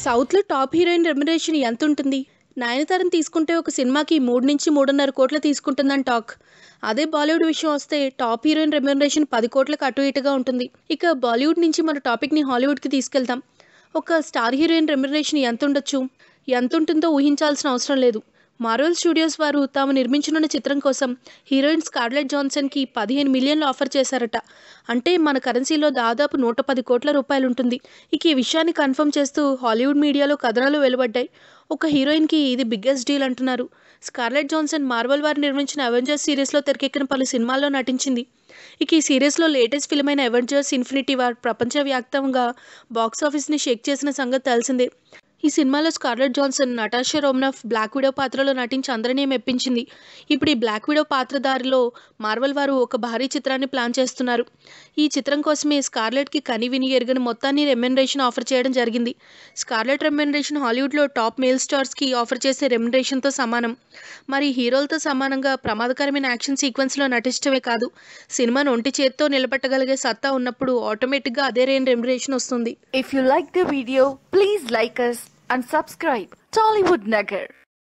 సౌత్లో top heroine remuneration ఎంత ఉంటుంది నయనతారని తీసుకుంటే ఒక సినిమాకి మూడు నుంచి మూడున్నర కోట్లు తీసుకుంటుందని టాక్ అదే బాలీవుడ్ విషయం వస్తే టాప్ హీరోయిన్ రెమ్యునరేషన్ పది కోట్లకు అటు ఇటుగా ఉంటుంది ఇక బాలీవుడ్ నుంచి మన టాపిక్ని హాలీవుడ్కి తీసుకెళ్తాం ఒక స్టార్ హీరోయిన్ రెమ్యునరేషన్ ఎంత ఉండొచ్చు ఎంత ఉంటుందో ఊహించాల్సిన అవసరం లేదు మార్వెల్ స్టూడియోస్ వారు తాము నిర్మించనున్న చిత్రం కోసం హీరోయిన్ స్కార్లెట్ జాన్సన్కి పదిహేను మిలియన్లు ఆఫర్ చేశారట అంటే మన కరెన్సీలో దాదాపు నూట పది కోట్ల రూపాయలు ఉంటుంది ఇక ఈ విషయాన్ని కన్ఫర్మ్ చేస్తూ హాలీవుడ్ మీడియాలో కథనాలు వెలువడ్డాయి ఒక హీరోయిన్కి ఇది బిగ్గెస్ట్ డీల్ అంటున్నారు స్కార్లెట్ జాన్సన్ మార్వెల్ వారు నిర్మించిన అవెంజర్స్ సిరీస్లో తెరకెక్కిన పలు సినిమాల్లో నటించింది ఇక ఈ సిరీస్లో లేటెస్ట్ ఫిల్మ్ అయిన అవెంజర్స్ ఇన్ఫినిటీ వార్ ప్రపంచవ్యాప్తంగా బాక్స్ ఆఫీస్ని షేక్ చేసిన సంగతి తెలిసిందే ఈ సినిమాలో Scarlett Johansson Natasha Romanoff Black Widow పాత్రలో నటించి అందరినీ మెప్పించింది ఇప్పుడు ఈ బ్లాక్ విడో పాత్రధారిలో మార్వల్ వారు ఒక భారీ చిత్రాన్ని ప్లాన్ చేస్తున్నారు ఈ చిత్రం కోసమే స్కార్లెట్కి కని విని ఎరుగని మొత్తాన్ని రెమ్యునరేషన్ ఆఫర్ చేయడం జరిగింది స్కార్లెట్ రెమ్యునరేషన్ హాలీవుడ్లో టాప్ మేల్ స్టార్స్కి ఆఫర్ చేసే రెమ్యునరేషన్తో సమానం మరి హీరోలతో సమానంగా ప్రమాదకరమైన యాక్షన్ సీక్వెన్స్లో నటించడమే కాదు సినిమాను ఒంటి చేత్తో నిలబెట్టగలిగే సత్తా ఉన్నప్పుడు ఆటోమేటిక్గా అదే రేంజ్ రెమ్యునరేషన్ వస్తుంది If you like the video, please like us and subscribe. Tollywood Nagar.